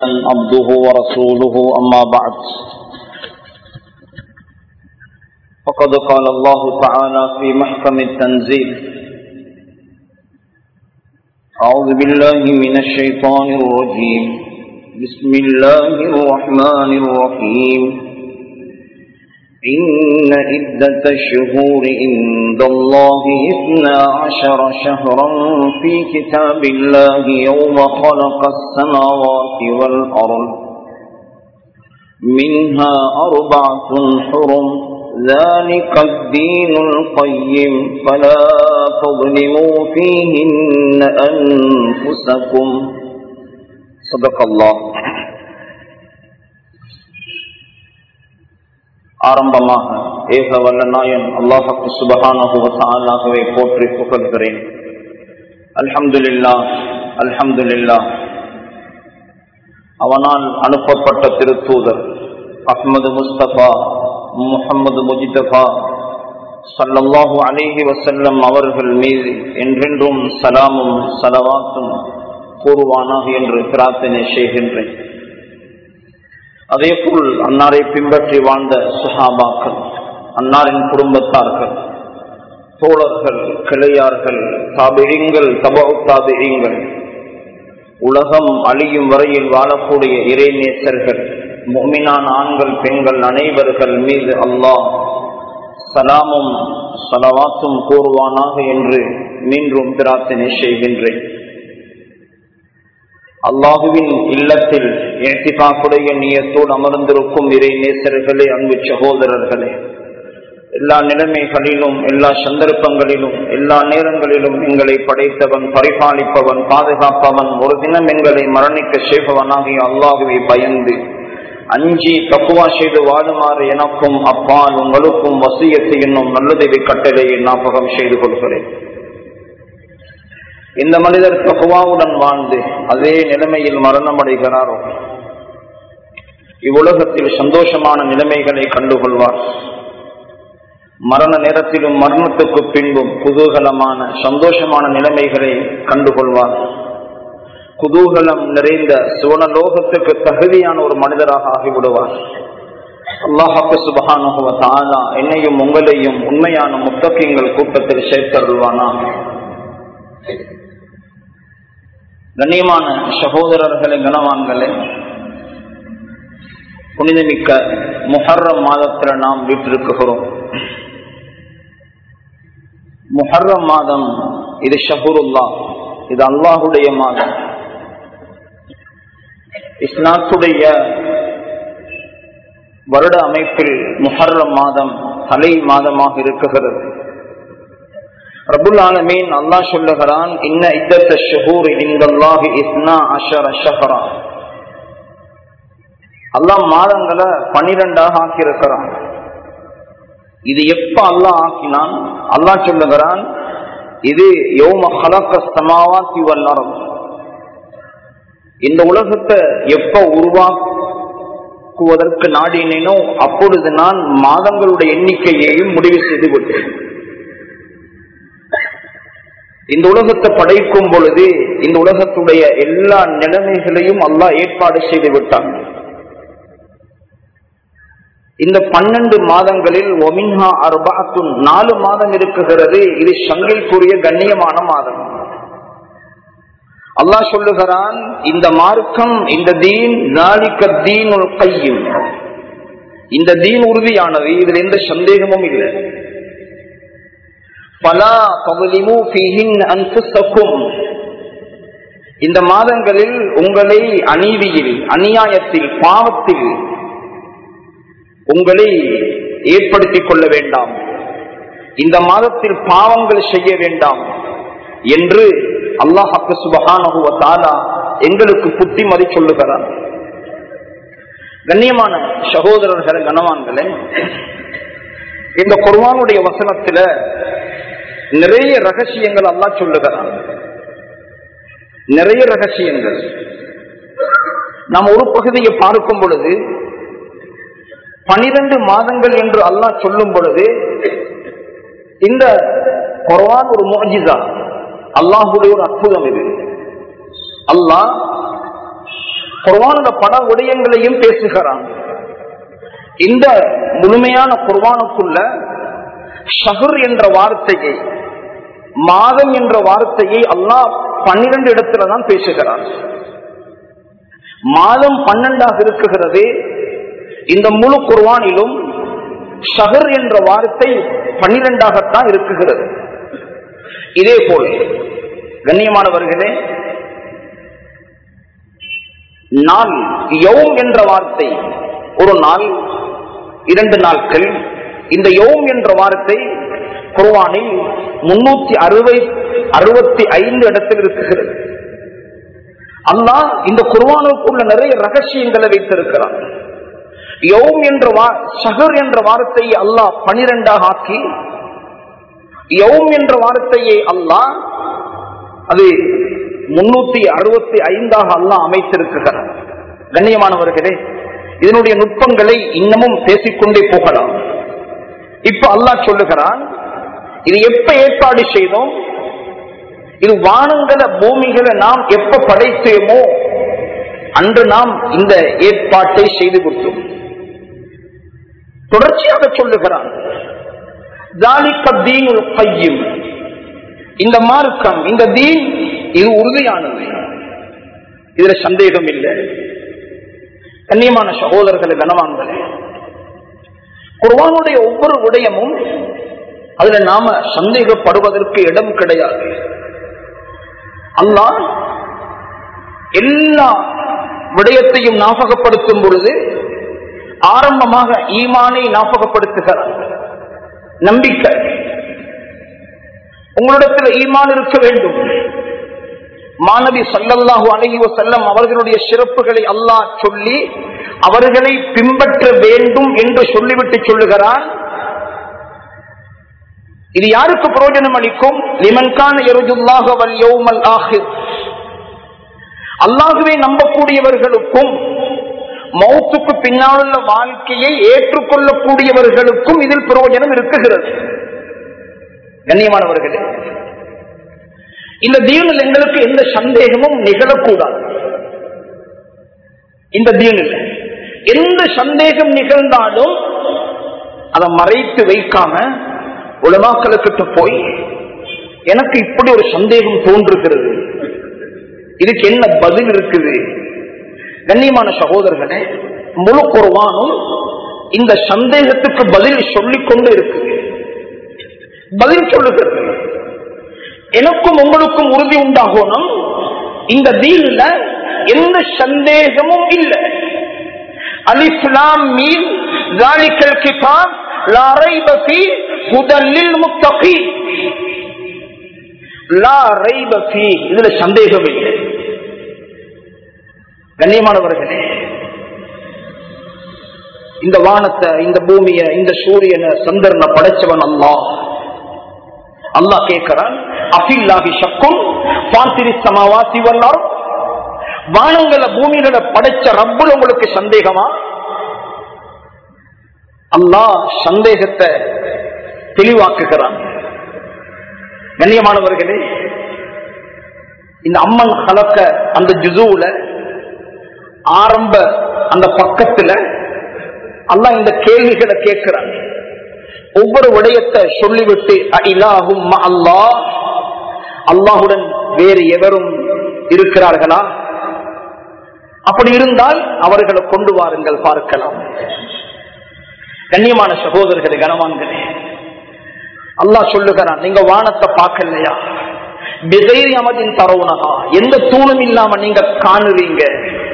عبده ورسوله أما بعد فقد قال الله تعالى في محكم التنزيل أعوذ بالله من الشيطان الرجيم بسم الله الرحمن الرحيم إن عدة الشهور عند الله إثنى عشر شهرا في كتاب الله يوم خلق السماوات والأرض منها أربعة حرم ذلك الدين القيم فلا تظلموا فيهن أنفسكم صدق الله ஆரம்பமாக ஏக வல்ல நாயன் அல்லாஹு சுபகானகுவத்தாலாகவே போற்றி புகழ்கிறேன் அல்ஹம்துலில்லா அல்ஹம்துலில்லா அவனால் அனுப்பப்பட்ட திருத்தூதர் அஹ்மது முஸ்தபா முகமது முஜிதபா சல்லல்லாஹு அலிஹி வசல்லம் அவர்கள் மீது என்றென்றும் சலாமும் சலவாத்தும் கூறுவானாக என்று பிரார்த்தனை செய்கின்றேன் அதே போல் அன்னாரை பின்பற்றி வாழ்ந்த சுஹாபாக்கள் அன்னாரின் குடும்பத்தார்கள் தோழர்கள் கிளையார்கள் தாபிழிங்கள் தபவு தாபிழிங்கள் உலகம் அழியும் வரையில் வாழக்கூடிய இறைநேசர்கள் மொமினான் ஆண்கள் பெண்கள் அனைவர்கள் மீது அல்லாஹ் சலாமும் சலவாத்தும் கூறுவானாக என்று மீண்டும் பிரார்த்தனை செய்கின்றேன் அல்லாஹுவின் இல்லத்தில் ஏற்றிகாக்குடைய நீயத்தோடு அமர்ந்திருக்கும் இறை நேசர்களே அன்பு சகோதரர்களே எல்லா நிலைமைகளிலும் எல்லா சந்தர்ப்பங்களிலும் எல்லா நேரங்களிலும் எங்களை படைத்தவன் பரிபாலிப்பவன் பாதுகாப்பவன் ஒரு தினம் எங்களை மரணிக்க செய்பவனாகிய அல்லாஹுவை பயந்து அஞ்சி தப்புவா செய்து வாழுமாறு எனக்கும் அப்பால் உங்களுக்கும் வசியத்தை என்னும் நல்லதை கட்டளையை ஞாபகம் செய்து கொள்கிறேன் இந்த மனிதர் தகுவாவுடன் வாழ்ந்து அதே நிலைமையில் மரணம் அடைகிறாரோ இவ்வுலகத்தில் சந்தோஷமான நிலைமைகளை கண்டுகொள்வார் மரண நேரத்திலும் மரணத்துக்கு பின்பும் குதூகலமான சந்தோஷமான நிலைமைகளை கண்டுகொள்வார் குதூகலம் நிறைந்த சுவனலோகத்துக்கு தகுதியான ஒரு மனிதராக ஆகிவிடுவார் அல்லாஹாக்கு சுபகானுகுவ என்னையும் உங்களையும் உண்மையான முத்தக்கியங்கள் கூட்டத்தில் சேர்த்தருள்வானா கண்ணியமான சகோதரர்களே கனவான்களே புனிதமிக்க முஹர்ரம் மாதத்தில் நாம் வீட்டிருக்கிறோம் முஹர்ரம் மாதம் இது ஷஹூருல்லா இது அல்லாஹுடைய மாதம் இஸ்லாத்துடைய வருட அமைப்பில் முஹர்ரம் மாதம் தலை மாதமாக இருக்குகிறது ரபுல் ஆலமீன் அல்லாஹ் சொல்லுகிறான் இன்ன இத்தத்த ஷஹூர் இந்தல்லாஹி இஸ்னா அஷர ஷஹரா அல்லாஹ் மாதங்களை பனிரெண்டாக ஆக்கியிருக்கிறான் இது எப்ப அல்லாஹ் ஆக்கினான் அல்லாஹ் சொல்லுகிறான் இது யோம ஹலக்க சமாவாத்தி வல்லறம் இந்த உலகத்தை எப்ப உருவாக்குவதற்கு நாடினேனோ அப்பொழுது நான் மாதங்களுடைய எண்ணிக்கையையும் முடிவு செய்து விட்டேன் இந்த உலகத்தை படைக்கும் பொழுது இந்த உலகத்துடைய எல்லா நிலைமைகளையும் அல்லாஹ் ஏற்பாடு செய்து விட்டான் இந்த பன்னெண்டு மாதங்களில் ஒமின்ஹா அர்பாத்துன் நாலு மாதம் இருக்குகிறது இது சங்கிற்குரிய கண்ணியமான மாதம் அல்லாஹ் சொல்லுகிறான் இந்த மார்க்கம் இந்த தீன் நாளிக்க தீன் கையும் இந்த தீன் உறுதியானது இதில் எந்த சந்தேகமும் இல்லை பலா பகுலிமு அன்புசக்கும் இந்த மாதங்களில் உங்களை அநீதியில் அநியாயத்தில் பாவத்தில் உங்களை ஏற்படுத்திக் கொள்ள வேண்டாம் இந்த மாதத்தில் பாவங்கள் செய்ய வேண்டாம் என்று அல்லாஹாக்கு சுபகானுவத்தாலா எங்களுக்கு புத்திமதி சொல்லுகிறார் கண்ணியமான சகோதரர்கள் கனவான்களே இந்த குர்வானுடைய வசனத்துல நிறைய ரகசியங்கள் அல்லா சொல்லுகிறான் நிறைய ரகசியங்கள் நாம் ஒரு பகுதியை பார்க்கும் பொழுது பனிரெண்டு மாதங்கள் என்று அல்லாஹ் சொல்லும் பொழுது இந்த குர்ஆன் ஒரு முஜிசா அல்லாஹுடைய ஒரு அற்புதம் இது அல்லாஹ் குர்வான பல விடயங்களையும் பேசுகிறான் இந்த முழுமையான குர்வானுக்குள்ள ஷஹர் என்ற வார்த்தையை மாதம் என்ற வார்த்தையை அல்லாஹ் பன்னிரண்டு இடத்துல தான் பேசுகிறான் மாதம் பன்னெண்டாக இருக்குகிறது இந்த முழு குர்வானிலும் ஷஹர் என்ற வார்த்தை பன்னிரெண்டாகத்தான் இருக்குகிறது இதே போல் கண்ணியமானவர்களே நாள் யௌம் என்ற வார்த்தை ஒரு நாள் இரண்டு நாட்கள் இந்த யௌம் என்ற வார்த்தை குர்வானில் முன்னூத்தி அறுபை அறுபத்தி ஐந்து இடத்தில் இருக்குகிறது அல்லாஹ் இந்த குர்வானுக்குள்ள நிறைய ரகசியங்களை வைத்திருக்கிறான் யௌம் என்ற ஷஹர் என்ற வார்த்தையை அல்லாஹ் பனிரெண்டாக ஆக்கி யௌம் என்ற வார்த்தையை அல்லாஹ் அது முன்னூத்தி அறுபத்தி ஐந்தாக அல்லாஹ் அமைத்திருக்கிறார் கண்ணியமானவர்களே இதனுடைய நுட்பங்களை இன்னமும் பேசிக்கொண்டே போகலாம் இப்ப அல்லாஹ் சொல்லுகிறான் இது எப்ப ஏற்பாடு செய்தோம் இது வானங்களை பூமிகளை நாம் எப்ப படைத்தோமோ அன்று நாம் இந்த ஏற்பாட்டை செய்து கொடுத்தோம் தொடர்ச்சியாக சொல்லுகிறான் இந்த மார்க்கம் இந்த தீன் இது உறுதியானது இதுல சந்தேகம் இல்லை கண்ணியமான சகோதரர்களை கனவான்களே குர்வானுடைய ஒவ்வொரு விடயமும் அதுல நாம சந்தேகப்படுவதற்கு இடம் கிடையாது அல்லாஹ் எல்லா விடயத்தையும் ஞாபகப்படுத்தும் பொழுது ஆரம்பமாக ஈமானை ஞாபகப்படுத்துகிறார் நம்பிக்கை உங்களிடத்தில் ஈமான் இருக்க வேண்டும் மாணவி சல்லல்லாஹு அலஹி செல்லம் அவர்களுடைய சிறப்புகளை அல்லாஹ் சொல்லி அவர்களை பின்பற்ற வேண்டும் என்று சொல்லிவிட்டு சொல்லுகிறார் இது யாருக்கு பிரயோஜனம் அளிக்கும் லிமன்கான எருஜுல்லாக வல் யௌமல் ஆஹிர் அல்லாகவே நம்பக்கூடியவர்களுக்கும் மௌத்துக்கு பின்னாலுள்ள வாழ்க்கையை ஏற்றுக்கொள்ளக்கூடியவர்களுக்கும் இதில் பிரயோஜனம் இருக்குகிறது கண்ணியமானவர்களே இந்த தீனில் எங்களுக்கு எந்த சந்தேகமும் நிகழக்கூடாது இந்த தீனில் எந்த சந்தேகம் நிகழ்ந்தாலும் அதை மறைத்து வைக்காம உலமாக்களுக்கிட்ட போய் எனக்கு இப்படி ஒரு சந்தேகம் தோன்றுகிறது இதுக்கு என்ன பதில் இருக்குது கண்ணியமான சகோதரர்களே முழு குர்வானும் இந்த சந்தேகத்துக்கு பதில் சொல்லிக் கொண்டு இருக்குது பதில் சொல்லுகிறது எனக்கும் உங்களுக்கும் உறுதி உண்டாகணும் இந்த தீன்ல எந்த சந்தேகமும் இல்லை அலிஸ்லாம் மீன் ஜாலிக்கல் கிதாப் லா ரைப ஃபீ ஹுதல் லில் முத்தகீன் லா ரைப ஃபீ இதுல சந்தேகம் இல்லை கண்ணியமானவர்களே இந்த வானத்தை இந்த பூமிய இந்த சூரியனை சந்திரனை படைச்சவன் அல்லா அல்லாஹ் கேட்கிறான் அஃபில்லாஹி சக்கும் பாத்திரி சமாவாசி வல்லாரும் வானங்களை பூமிகளை படைச்ச ரப்புல உங்களுக்கு சந்தேகமா அல்லாஹ் சந்தேகத்தை தெளிவாக்குகிறான் கண்ணியமானவர்களே இந்த அம்மன் கலக்க அந்த ஜுசுல ஆரம்ப அந்த பக்கத்துல அல்லாஹ் இந்த கேள்விகளை கேட்கிறான் ஒவ்வொரு விடயத்தை சொல்லிவிட்டு இலாகும் அல்லாஹ் அல்லாஹுடன் வேறு எவரும் இருக்கிறார்களா அப்படி இருந்தால் அவர்களை கொண்டு வாருங்கள் பார்க்கலாம் கண்ணியமான சகோதரர்களே கனவான்களே அல்லாஹ் சொல்லுகிறான் நீங்க வானத்தை பார்க்கலையா பிதைரி அமதின் தரவுனகா எந்த தூணும் இல்லாம நீங்க காணுவீங்க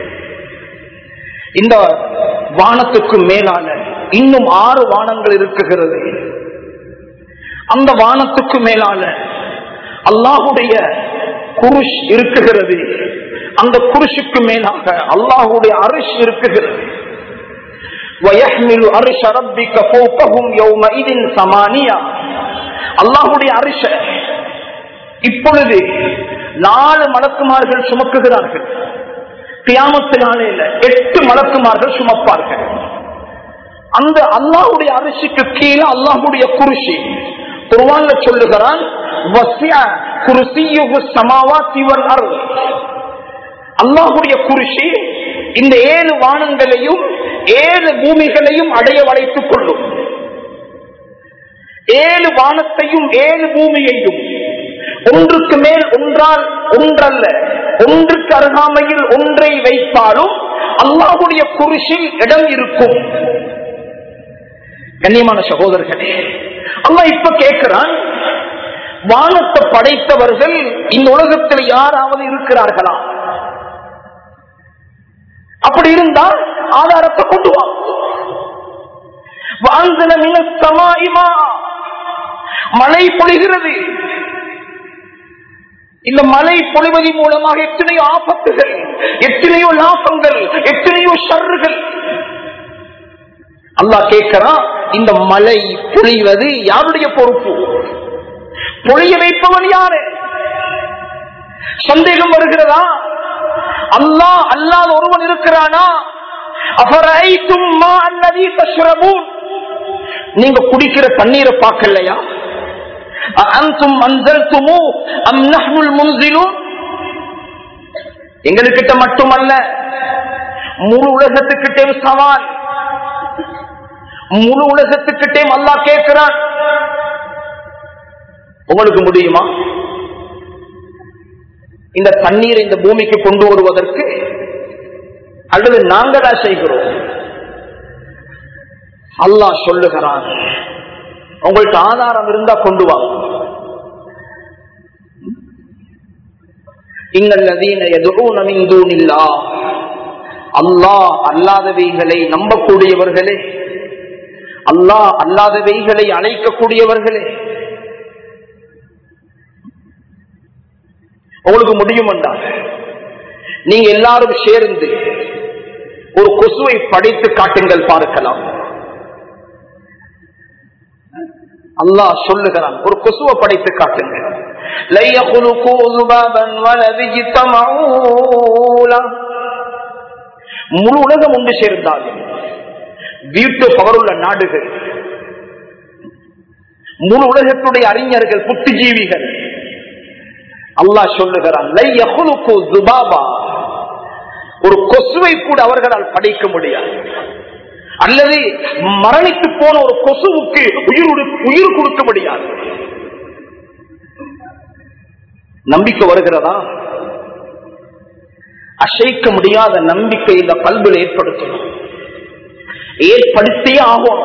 இந்த வானத்துக்கு மேலான இன்னும் ஆறு வானங்கள் இருக்குகிறது அந்த வானத்துக்கு மேலான அல்லாஹுடைய குருஷ் இருக்குகிறது அந்த குருஷுக்கு மேலாக அல்லாஹுடைய அரிஷ் இருக்குகிறது அல்லாஹுடைய அரிச இப்பொழுது நாலு மலக்குமார்கள் சுமக்குகிறார்கள் கியாமத்து நாளையில எட்டு மலக்குமார்கள் சுமப்பார்கள் அந்த அல்லாஹுடைய அரிசிக்கு கீழே அல்லாஹுடைய குருஷி குருவான்ல சொல்லுகிறான் அல்லாஹுடைய குருஷி இந்த ஏழு வானங்களையும் ஏழு பூமிகளையும் அடைய வளைத்துக் கொள்ளும் ஏழு வானத்தையும் ஏழு பூமியையும் ஒன்றுக்கு மேல் ஒன்றால் ஒன்றல்ல ஒன்றுக்கு அருகாமையில் ஒன்றை வைத்தாலும் அல்லாஹுடைய குருஷில் இடம் இருக்கும் கண்ணியமான சகோதரர்களே அல்லாஹ் இப்ப கேட்கிறான் வானத்தை படைத்தவர்கள் இந்த உலகத்தில் யாராவது இருக்கிறார்களா அப்படி இருந்தால் ஆதாரத்தை கொண்டு வா வாழ்ந்தன மின சமாயிமா மழை பொழிகிறது இந்த மழை பொழிவதன் மூலமாக எத்தனையோ ஆபத்துகள் எத்தனையோ லாபங்கள் எத்தனையோ ஷர்றுகள் அல்லாஹ் கேட்கிறான் இந்த மழை பொழிவது யாருடைய பொறுப்பு பொழிய வைப்பவன் யாரு சந்தேகம் வருகிறதா அல்லாஹ் அல்லாத ஒருவன் இருக்கிறானா அபரைத்தும் மா அல்லதி தஷ்ரபூன் நீங்க குடிக்கிற தண்ணீரை பார்க்கலையா அன்தும் அன்சல்துமு அம் நஹ்னுல் முன்சிலும் எங்களுக்கிட்ட மட்டுமல்ல முழு உலகத்துக்கிட்டே சவால் முழு உலகத்துக்கிட்டே அல்லாஹ் கேட்கிறான் உங்களுக்கு முடியுமா இந்த தண்ணீரை இந்த பூமிக்கு கொண்டு வருவதற்கு அல்லது நாங்களா செய்கிறோம் அல்லாஹ் சொல்லுகிறான் உங்கள்ட்ட ஆதாரம் இருந்தா கொண்டு வா இன்னல்லதீன யதுஊன மின் தூனில்லாஹ் அல்லாஹ் அல்லாதவைகளை நம்பக்கூடியவர்களே அல்லாஹ் அல்லாதவைகளை அழைக்கக்கூடியவர்களே உங்களுக்கு முடியும் என்றால் நீங்க எல்லாரும் சேர்ந்து ஒரு கொசுவை படைத்து காட்டுங்கள் பார்க்கலாம் அல்லாஹ் சொல்லுகிறான் ஒரு கொசுவை படைத்து காட்டுங்கள் லை يخلقوا ذبابا ولا اجتمعوا له. முழு உலகம் ஒன்று சேர்ந்தாலும் வீட்டு பவருள்ள நாடுகள் முழு உலகத்துடைய அறிஞர்கள் புத்திஜீவிகள் அல்லாஹ் சொல்லுகிறான் லை யஹ்லுகு ذبابا. ஒரு கொசுவை கூட அவர்களால் படைக்க முடியாது அல்லது மரணித்து போன ஒரு கொசுவுக்கு உயிர் உடு- உயிர் கொடுக்க முடியாது நம்பிக்கை வருகிறதா அசைக்க முடியாத நம்பிக்கை இந்த கல்வியில் ஏற்படுத்தணும் ஏற்படுத்தியே ஆகும்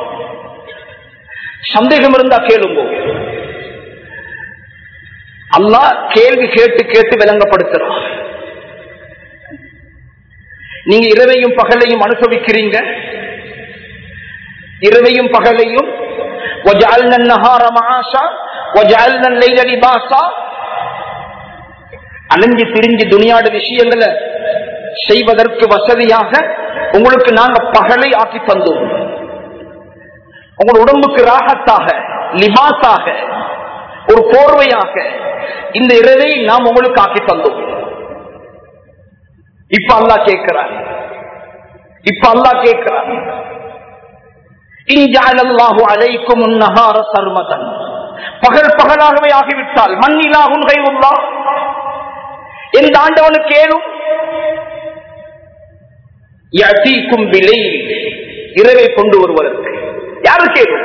சந்தேகம் இருந்தா கேளுங்க அல்லாஹ் கேள்வி கேட்டு கேட்டு விளங்கப்படுத்துறான் நீங்க இரவையும் பகலையும் அனுபவிக்கிறீங்க இரவையும் பகலையும் وَجَعَلْنَا النَّهَارَ مَعَاشًا وَجَعَلْنَا اللَّيْلَ لِبَاسًا அலைஞ்சு திரிஞ்சு துணியாட விஷயங்களை செய்வதற்கு வசதியாக உங்களுக்கு நாங்க பகலை ஆக்கி தந்தோம் உங்கள் உடம்புக்கு ராகத்தாக லிபாஸாக ஒரு போர்வையாக இந்த இரவை நாம் உங்களுக்கு ஆக்கி தந்தோம் இப்ப அல்லாஹ் கேட்கிறார் இப்ப அல்லாஹ் கேட்கிறார் இன்ஜாலல்லாஹு அலைக்கும் உன்னஹார சர்மதன் பகல் பகலாகவே ஆகிவிட்டால் மண்ணிலாகும் கைவுள்ளா எந்த ஆண்டவனுக்கு ஏழும் யதீக்கும் விலை இரவை கொண்டு வருவதற்கு யாருக்கு ஏழும்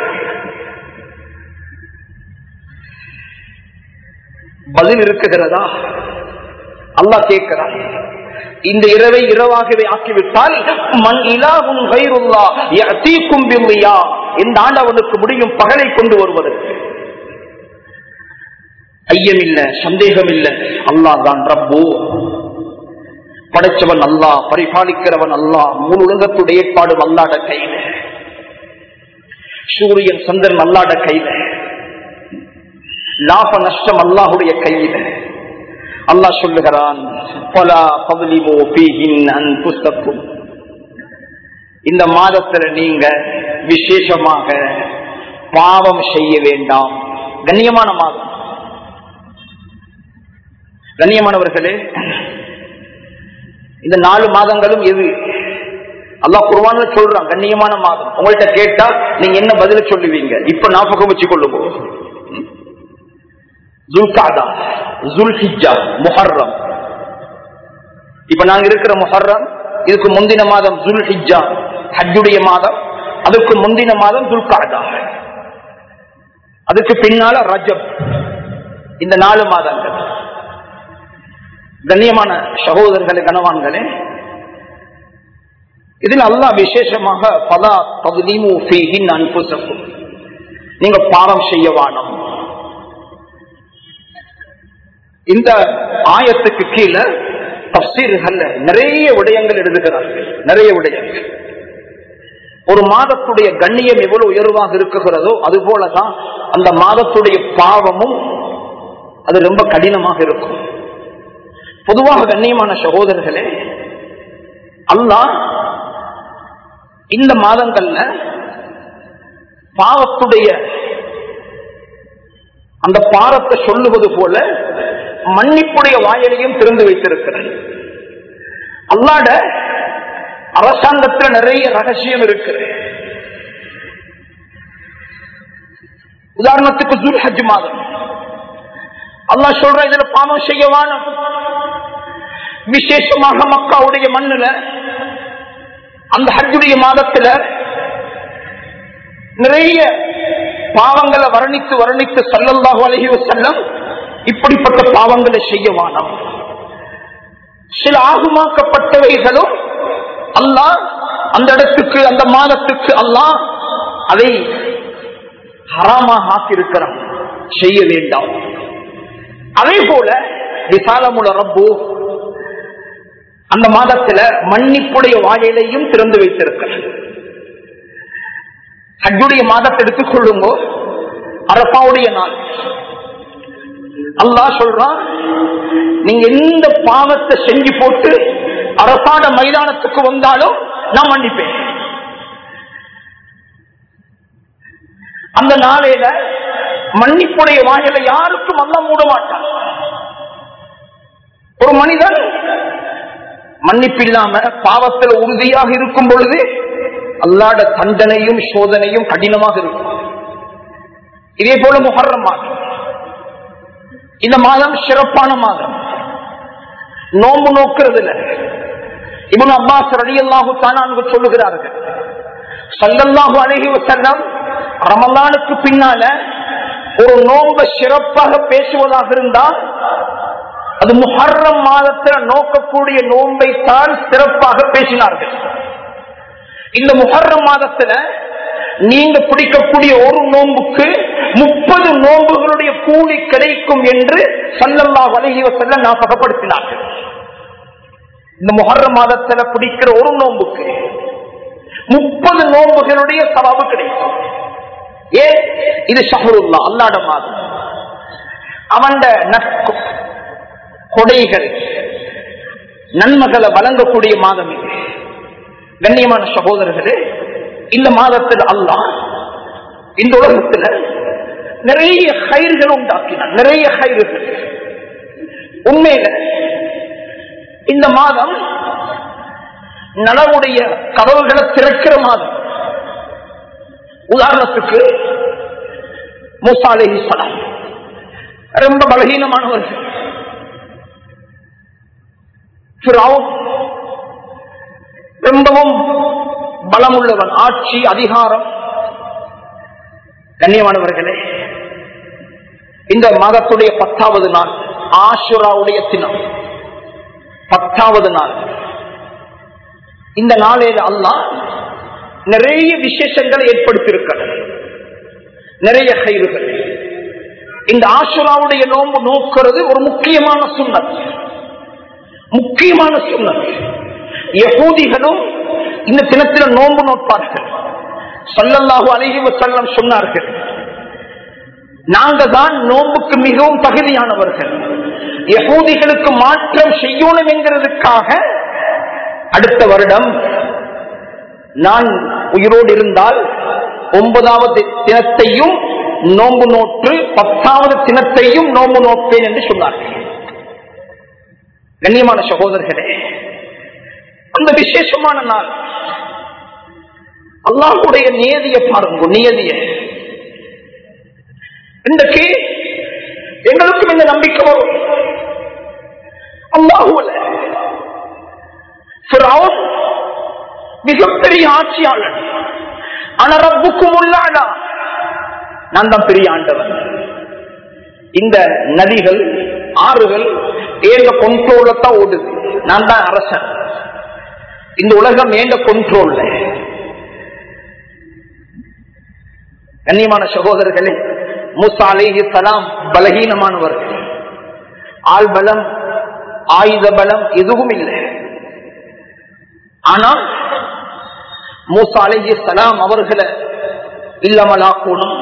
பதில் இருக்குகிறதா அல்லாஹ் கேட்கிறான் இந்த இரவை இரவாகவே ஆக்கிவிட்டால் மண் இலாவும் கைருல்லா யதீக்கும் பில்லியா இந்த ஆண்டவனுக்கு முடியும் பகலை கொண்டு வருவதற்கு ஐயமில்ல சந்தேகம் இல்ல அல்லாஹ் தான் ரப்பு படைச்சவன் அல்லாஹ் பரிபாலிக்கிறவன் அல்லாஹ் முழு உலகத்துடைய ஏற்பாடு அல்லாட கையில சூரியன் சந்திரன் அல்லாட கையில லாப நஷ்டம் அல்லாஹுடைய கையில அல்லாஹ் சொல்லுகிறான் "ஃபலா தظلموا فيهن أنفسكم." இந்த மாதத்துல நீங்க விசேஷமாக பாவம் செய்ய வேண்டாம் கண்ணியமான மாதம் கண்ணியமானவர்களே இந்த நாலு மாதங்களும் எது அல்லாஹ் குர்வான்ல சொல்றான் கண்ணியமான மாதம் உங்கள்கிட்ட கேட்டா நீங்க என்ன பதில சொல்லுவீங்க இப்ப ஞாபகம் வச்சு கொள்ளுங்க ஜுல்காதா ஜுல்ஹிஜா முஹர்ரம் இப்ப நாங்க இருக்கிற முஹர்ரம் இதுக்கு முந்தின மாதம் துல் ஹிஜா ஹஜ்ஜுடைய மாதம் அதுக்கு முந்தின மாதம் துல்காதா அதுக்கு பின்னால ரஜப் இந்த நாலு மாதங்கள் கண்ணியமான சகோதரர்களே கனவான்களே இதில் அல்லாஹ் விசேஷமாக பலா பகுதிமு ஃபீஹின் அன்புசக்கும் நீங்க பாவம் செய்ய வானம் இந்த ஆயத்துக்கு கீழே தப்சீர்கள்ல நிறைய விடயங்கள் எழுதுகிறார்கள் நிறைய விடயங்கள் ஒரு மாதத்துடைய கண்ணியம் எவ்வளவு உயர்வாக இருக்குகிறதோ அது போலதான் அந்த மாதத்துடைய பாவமும் அது ரொம்ப கடினமாக இருக்கும் பொதுவாக கண்ணியமான சகோதரர்களே அல்லாஹ் இந்த மாதங்கள்ல பாவத்துடைய அந்த பாரத்தை சொல்லுவது போல மன்னிப்புடைய வாயிலையும் திறந்து வைத்திருக்கிறார் அல்லாட அரசாங்கத்தில் நிறைய ரகசியம் இருக்கு உதாரணத்துக்கு துல் ஹஜ் மாதம் அல்லாஹ் சொல்ற இதுல பாவம் செய்யவான விசேஷமாக மக்காவுடைய மண்ணுல அந்த ஹஜ்ஜுடைய மாதத்துல நிறைய பாவங்களை வர்ணித்து வர்ணித்து சல்லல்லாஹு அலஹி வசல்லம் இப்படிப்பட்ட பாவங்களை செய்யவானம் சில ஆகுமாக்கப்பட்டவைகளும் அல்லாஹ் அந்த இடத்துக்கு அந்த மாதத்துக்கு அல்லாஹ் அதை ஹராமாக ஆக்கியிருக்கிறான் செய்ய வேண்டாம் அதே போல விசாலமுல ரப்பு அந்த மாதத்துல மன்னிப்புடைய வாயிலையும் திறந்து வைத்திருக்கிறார் ஹஜ்ஜுடைய மாதத்தை எடுத்துக் கொள்ளுங்க அரப்பாவுடைய நாள் அல்லாஹ் சொல்றான் நீங்க எந்த பாவத்தை செஞ்சு போட்டு அரசாட மைதானத்துக்கு வந்தாலும் நான் மன்னிப்பேன் அந்த நாளையில மன்னிப்புடைய வாயில யாருக்கும் அல்ல மூட மாட்டான் ஒரு மனிதன் மன்னிப்பு இல்லாம பாவத்தில் உறுதியாக இருக்கும் பொழுது அல்லாட தண்டனையும் சோதனையும் கடினமாக இருக்கும் இதே போல முகர்றம் மாதம் இந்த மாதம் சிறப்பான மாதம் நோம்பு நோக்கிறதுல இவன் அப்பாஸ் ரடி அல்லாஹு தானு சொல்லுகிறார்கள் சல்லல்லாஹு அழகி வசல்லம் ரமலானுக்கு பின்னால ஒரு நோம்ப சிறப்பாக பேசுவதாக இருந்தால் அது முஹர்ரம் மாதத்தில் நோக்கக்கூடிய நோன்பை தான் சிறப்பாக பேசினார்கள் இந்த முஹர்ரம் மாதத்துல நீங்க பிடிக்கக்கூடிய ஒரு நோன்புக்கு முப்பது நோன்புகளுடைய கூலி கிடைக்கும் என்று சல்லல்லா வலகி வசல்ல ஞாபகப்படுத்தினார்கள் இந்த முஹர்ரம் மாதத்துல பிடிக்கிற ஒரு நோன்புக்கு முப்பது நோன்புகளுடைய சவாபு கிடைக்கும் ஏன் இது ஷஹருல்லா அல்லாட மாதம் அவன் கொடைகள் நன்மைகளை வழங்கக்கூடிய மாதம் இது கண்ணியமான சகோதரர்களே இந்த மாதத்தில் அல்லாஹ் இந்த உலகத்தில் நிறைய கயிறுகள் உண்டாக்கினார் நிறைய கயிறுகள் உண்மையில இந்த மாதம் நலவுடைய கதவுகளை திறக்கிற மாதம் உதாரணத்துக்கு மூசாலே சலாம் ரொம்ப பலகீனமானவர்கள் ரொம்பவும் பலம் உள்ளவன் ஆட்சி அதிகாரம் கண்ணியமானவர்களே இந்த மாதத்துடைய பத்தாவது நாள் ஆசுராவுடைய தினம் பத்தாவது நாள் இந்த நாளில் அல்லாஹ் நிறைய விசேஷங்களை ஏற்படுத்தியிருக்கிறார் நிறைய கைவுகள் இந்த ஆசுராவுடைய நோம்பு நோக்கிறது ஒரு முக்கியமான சுண்ணத் முக்கியமான சுண்ணத் யகூதிகளும் இந்த தினத்தில் நோன்பு நோட்பார்கள் சொல்லல்லாஹு அழகி செல்லம் சொன்னார்கள் நாங்க தான் நோன்புக்கு மிகவும் தகுதியானவர்கள் யகூதிகளுக்கு மாற்றம் செய்யணும் என்கிறதுக்காக அடுத்த வருடம் நான் உயிரோடு இருந்தால் ஒன்பதாவது தினத்தையும் நோன்பு நோற்று பத்தாவது தினத்தையும் நோன்பு நோப்பேன் என்று சொன்னார்கள் கண்ணியமான சகோதரர்களே அந்த விசேஷமான நாள் அல்லாஹுடைய நியதியை பாருங்க நியதிய இன்றைக்கு எங்களுக்கும் இந்த நம்பிக்கை வரும் அல்லாஹுல மிகப்பெரிய ஆட்சியாளன் ஆனா ரப்புக்கும் உள்ளாடா நான் தான் பெரிய ஆண்டவன் இந்த நதிகள் ஆறுகள் ஏங்க கொண்ட்ரோல்ல தான் ஓடுது நான் தான் அரசன் இந்த உலகம் ஏங்க கொண்ட்ரோல்ல கண்ணியமான சகோதரர்களே மூசா அலைஹி சலாம் பலகீனமானவர்கள் ஆள் பலம் ஆயுத பலம் எதுவும் இல்லை ஆனால் மூசா அலைஹி சலாம் அவர்களை இல்லமலாக்கணும்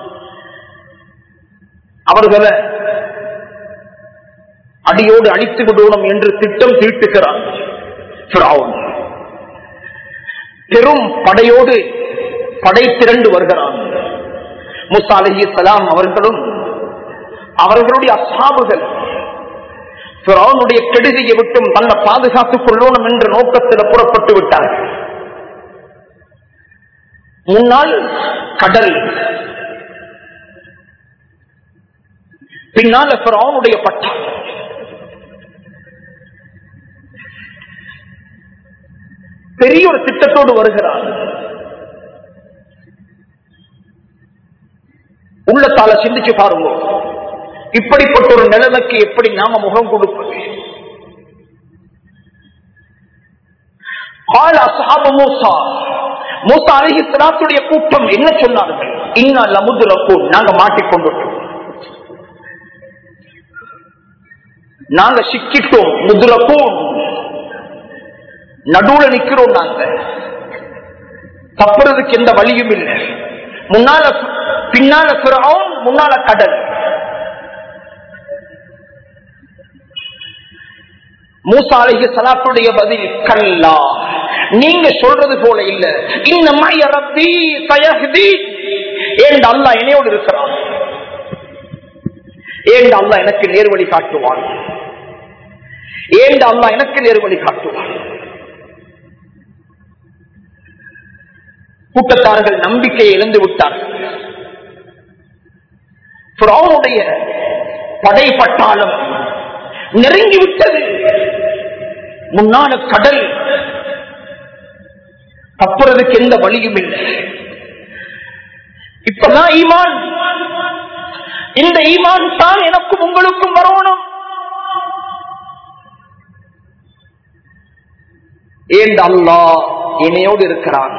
அவர்களை அடியோடு அழித்து விடணும் என்று திட்டம் தீட்டுகிறார் ஃபிரௌன். பெரும் படையோடு படை திரண்டு வருகிறான் முசா அலஹி சலாம் அவர்களும் அவர்களுடைய அசாபுகள் பிறவனுடைய கெடுதியை விட்டும் தன்னை பாதுகாத்துக் கொள்ளணும் என்ற நோக்கத்தில் புறப்பட்டு விட்டார்கள் முன்னால் கடல் பின்னால் பிறவனுடைய பட்டம் பெரிய ஒரு திட்டத்தோடு வருகிறார் உள்ளத்தால சிந்திச்சு பாருங்க இப்படிப்பட்ட ஒரு நிலைமைக்கு எப்படி நாம முகம் கொடுப்பது قال أصحاب موسى மூசா அழகி சலாத்துடைய கூட்டம் என்ன சொன்னார்கள் இன்னும் லமுதுலக்கும் நாங்க மாட்டிக்கொண்டுட்டோம் நாங்க சிக்கிட்டோம் முதுலக்கும் நடுவுல நிக்கிறோம் நாங்க தப்புறதுக்கு எந்த வழியும் இல்லை முன்னால பின்னால பிறவும் முன்னால கடல் மூசா அழகி சலாத்துடைய பதில் கல்லா நீங்க சொல்றது போல இல்ல இந்த மைய ரப்பி சயஹ்தி ஏன் அல்லா என்னையோடு இருக்கிறான் ஏன் அல்லா எனக்கு நேர்வழி காட்டுவான் ஏன் அல்லா எனக்கு நேர்வழி காட்டுவான் கூட்டத்தார்கள் நம்பிக்கையை இழந்து விட்டார்கள் பிறவுடைய படை பட்டாளம் நெருங்கி விட்டது முன்னால கடல் தப்புறதுக்கு எந்த வழியும் இல்லை இப்பதான் ஈமான் இந்த ஈமான் தான் எனக்கும் உங்களுக்கும் வரணும் ஏன் அல்லாஹ் இணையோடு இருக்கிறான்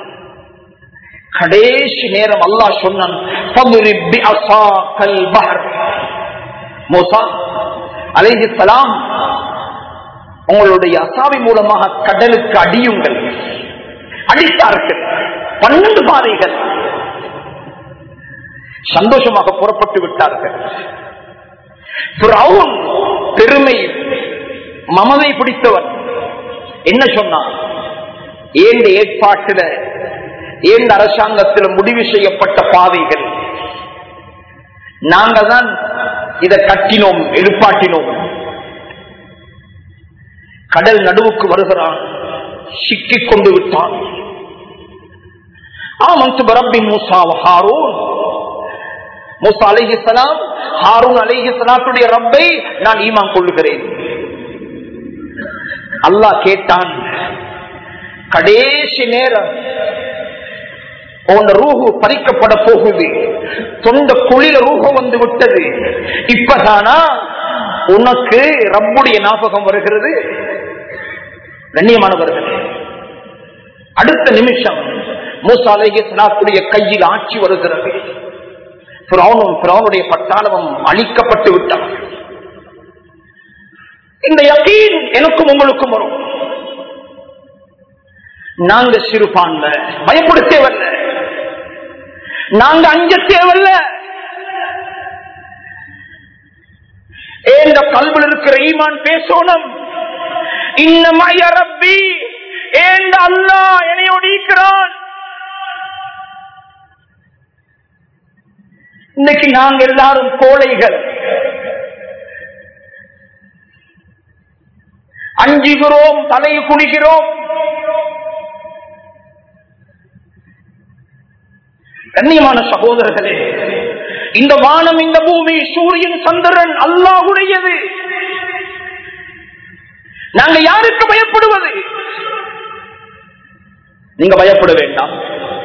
கடைசி நேரம் அல்லாஹ் சொன்னான் "ஃபضرب بعصاك البحر." மூசா அலைஹிஸ்ஸலாம் உங்களுடைய அசாவி மூலமாக கடலுக்கு அடியுங்கள் அடித்தார்கள் பன்னெண்டு பாதைகள் சந்தோஷமாக புறப்பட்டு விட்டார்கள் ஃபிரௌன் பெருமை மமதை பிடித்தவன் என்ன சொன்னான் ஏந்த ஏற்பாட்டில ஏந்த அரசாங்கத்தில் முடிவு செய்யப்பட்ட பாதைகள் நாங்க தான் இதை கட்டினோம் எழுப்பாட்டினோம் கடல் நடுவுக்கு வருகிறான் சிக்கிக் கொண்டு விட்டான் ஆமந்து பரப்பி மூசா ஹாரூன் மூசா அலைஹி சலாம் ஹாரூன் அலைஹி சலாத்துடைய ரப்பை நான் ஈமான் கொள்ளுகிறேன் அல்லாஹ் கேட்டான் கடைசி நேரம் உன் ரூஹு பறிக்கப்பட போகுது சொந்த குளிர ரூஹ வந்து விட்டது இப்பதானா உனக்கு ரப்புடைய ஞாபகம் வருகிறது கண்ணியமானவர்கள் அடுத்த நிமிஷம் மூசா அலைஹி சலாத்துடைய கையில் ஆட்சி வருகிறது பிறவனும் பிறவனுடைய பட்டாளமும் அழிக்கப்பட்டு விட்டான் இந்த யக்கீன் எனக்கும் உங்களுக்கும் வரும் நாங்க சிறுபான்மை பயப்பட தேவையில்ல நாங்க அஞ்ச தேவையில்ல ஏந்த கல்வியில் இருக்கிற ஈமான் பேசணும் இன்னமாய ரப்பி ஏந்த அல்லா என்னையோடு இருக்கிறான் இன்னைக்கு நாங்க எல்லாரும் கோழைகள் அஞ்சுகிறோம் தலையை குனிகிறோம் கண்ணியமான சகோதரர்களே இந்த வானம் இந்த பூமி சூரியன் சந்திரன் அல்லாஹுடையது நாங்க யாருக்கு பயப்படுவது நீங்க பயப்பட வேண்டாம்